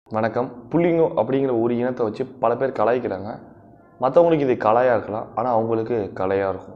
வணக்கம் புள்ளிங்கோ அப்படிங்கிற ஒரு இனத்தை வச்சு பல பேர் கலாய்க்கிறாங்க மற்றவங்களுக்கு இது கலையாக இருக்கலாம் ஆனால் அவங்களுக்கு கலையாக இருக்கும்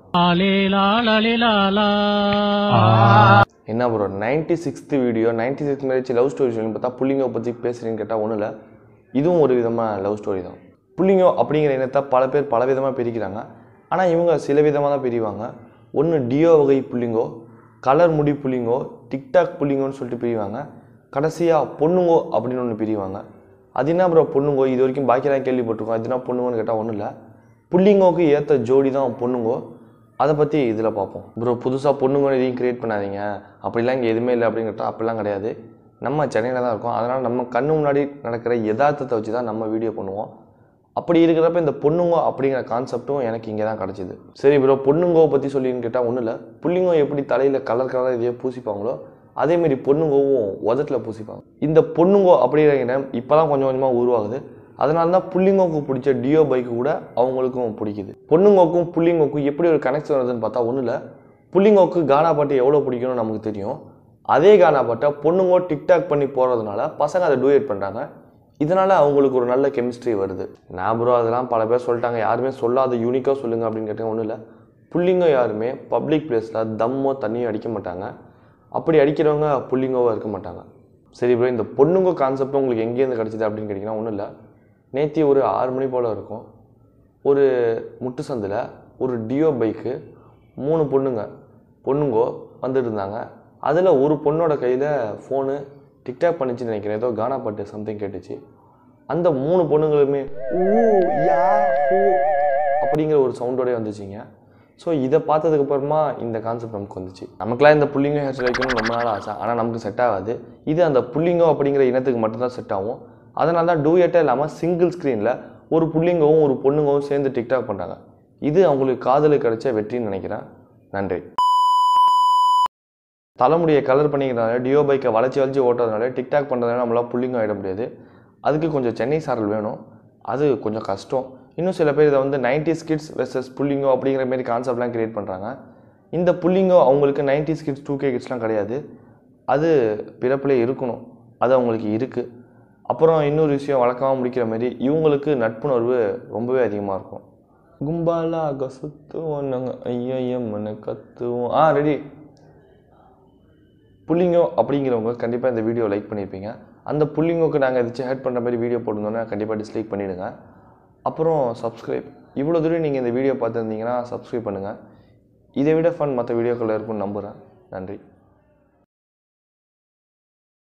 என்ன bro ninety sixth video ninety six marriage love story சொல்லி பார்த்தா புள்ளிங்கோ பற்றி பேசுகிறேன்னு கேட்டால் ஒன்றும் இல்லை இதுவும் ஒரு விதமாக லவ் ஸ்டோரி தான் புள்ளிங்கோ அப்படிங்கிற இனத்தை பல பேர் பல விதமாக பிரிக்கிறாங்க ஆனால் இவங்க சில விதமாக தான் பிரிவாங்க ஒன்று டியோ வகை புள்ளிங்கோ கலர் முடி புள்ளிங்கோ டிக்டாக் புள்ளிங்கோன்னு சொல்லிட்டு பிரிவாங்க கடைசியாக பொண்ணுங்கோ அப்படின்னு ஒன்று பிரிவாங்க அது என்ன ப்ரோ பொண்ணுங்கோ இது வரைக்கும் பாக்கியெல்லாம் கேள்விப்பட்டிருக்கோம் அது என்ன பொண்ணுங்கோன்னு கேட்டால் ஒன்றும் இல்லை புள்ளிங்கோக்கு ஏற்ற ஜோடி தான் பொண்ணுங்கோ அதை பற்றி இதில் பார்ப்போம் ப்ரோ புதுசாக பொண்ணுங்க எதையும் கிரியேட் பண்ணாதீங்க அப்படிலாம் இங்கே எதுவுமே இல்லை அப்படின்னு கேட்டால் அப்படிலாம் கிடையாது நம்ம சென்னையில் தான் இருக்கோம் அதனால் நம்ம கண்ணு முன்னாடி நடக்கிற யதார்த்தத்தை வச்சு தான் நம்ம வீடியோ பண்ணுவோம் அப்படி இருக்கிறப்ப இந்த பொண்ணுங்கோ அப்படிங்கிற கான்செப்ட்டும் எனக்கு இங்கே தான் கிடச்சிது சரி ப்ரோ பொண்ணுங்கோ பற்றி சொல்லின்னு கேட்டால் ஒன்றும் இல்லை புள்ளிங்கோ எப்படி தலையில் கலர் கலர் இதையோ பூசிப்பாங்களோ அதேமாரி பொண்ணுங்கோவும் உதட்டில் பூசிப்பாங்க இந்த பொண்ணுங்கோ அப்படிங்கிற இனம் இப்போ தான் கொஞ்சம் கொஞ்சமாக உருவாகுது அதனால தான் புள்ளிங்கோக்கு பிடிச்ச டியோ பைக்கு கூட அவங்களுக்கும் பிடிக்குது பொண்ணுங்கோக்கும் புள்ளிங்கோக்கும் எப்படி ஒரு கனெக்ஷன் வருதுன்னு பார்த்தா ஒன்றும் இல்லை புள்ளிங்கோக்கு கானா பாட்டு எவ்வளோ பிடிக்கும்னு நமக்கு தெரியும் அதே கானா பாட்டை பொண்ணுங்கோ டிக்டாக் பண்ணி போகிறதுனால பசங்க அதை டூயேட் பண்ணுறாங்க இதனால் அவங்களுக்கு ஒரு நல்ல கெமிஸ்ட்ரி வருது நான் ப்ரோ அதெல்லாம் பல பேர் சொல்லிட்டாங்க யாருமே சொல்லாத யூனிக்காக சொல்லுங்கள் அப்படின்னு கேட்டாங்க ஒன்றும் இல்லை புள்ளிங்கோ யாருமே பப்ளிக் பிளேஸில் தம்மோ தண்ணியோ அடிக்க மாட்டாங்க அப்படி அடிக்கிறவங்க புள்ளிங்கோவாக இருக்க மாட்டாங்க சரி ப்ரோ இந்த பொண்ணுங்க கான்செப்ட் உங்களுக்கு எங்கேருந்து கிடச்சிது அப்படின்னு கேட்டிங்கன்னா ஒன்றும் இல்லை நேத்தி ஒரு ஆறு மணி போல் இருக்கும் ஒரு முட்டு சந்தில் ஒரு டியோ பைக்கு மூணு பொண்ணுங்க பொண்ணுங்கோ வந்துட்டு இருந்தாங்க அதில் ஒரு பொண்ணோட கையில் ஃபோனு டிக்டாக் பண்ணிச்சுன்னு நினைக்கிறேன் ஏதோ கானா பாட்டு சம்திங் கேட்டுச்சு அந்த மூணு பொண்ணுங்களுமே ஊ யா ஹூ அப்படிங்கிற ஒரு சவுண்டோடய வந்துச்சுங்க ஸோ இதை பார்த்ததுக்கு அப்புறமா இந்த கான்செப்ட் நமக்கு வந்துச்சு நமக்குலாம் இந்த புள்ளிங்கோ ஹேர் ஸ்டைல் வைக்கணும்னு ரொம்ப நாள் ஆசை ஆனால் நமக்கு செட் ஆகாது இது அந்த புள்ளிங்கோ அப்படிங்கிற இனத்துக்கு மட்டும்தான் செட் ஆகும் அதனால தான் டூயட்டே இல்லாமல் சிங்கிள் ஸ்க்ரீனில் ஒரு புள்ளிங்கவும் ஒரு பொண்ணுங்கவும் சேர்ந்து டிக்டாக் பண்ணுறாங்க இது அவங்களுக்கு காதலுக்கு கிடைச்ச வெற்றின்னு நினைக்கிறேன் நன்றி தலைமுடியை கலர் பண்ணிக்கிறனால டியோ பைக்கை வளைச்சி வளைச்சி ஓட்டுறதுனால டிக்டாக் பண்ணுறதுனால நம்மளால் புள்ளிங்க ஆகிட முடியாது அதுக்கு கொஞ்சம் சென்னை சாரல் வேணும் அது கொஞ்சம் கஷ்டம் இன்னும் சில பேர் இதை வந்து நைன்டி ஸ்கிட்ஸ் வெர்சஸ் புள்ளிங்கோ அப்படிங்கிற மாதிரி கான்செப்ட்லாம் கிரியேட் பண்ணுறாங்க இந்த புள்ளிங்கோ அவங்களுக்கு நைன்டி ஸ்கிட்ஸ் டூ கே கிட்ஸ்லாம் கிடையாது அது பிறப்பிலே இருக்கணும் அது அவங்களுக்கு இருக்குது அப்புறம் இன்னொரு விஷயம் வழக்கமாக முடிக்கிற மாதிரி இவங்களுக்கு நட்புணர்வு ரொம்பவே அதிகமாக இருக்கும் கும்பாலாக சுத்துவோம் நாங்கள் ஐயம்மனை கத்துவோம் ஆ ரெடி புள்ளிங்கோ அப்படிங்கிறவங்க கண்டிப்பாக இந்த வீடியோ லைக் பண்ணியிருப்பீங்க அந்த புள்ளிங்கோக்கு நாங்கள் எதாச்சும் ஹேட் பண்ணுற மாதிரி வீடியோ போட்டிருந்தோன்னா கண்டிப்பாக டிஸ்லைக் பண்ணிவிடுங்க அப்புறம் சப்ஸ்கிரைப் இவ்வளோ தூரம் நீங்கள் இந்த வீடியோ பார்த்துருந்தீங்கன்னா சப்ஸ்கிரைப் பண்ணுங்கள் இதை விட ஃபன் மற்ற வீடியோக்கள் இருக்கும்னு நம்புகிறேன் நன்றி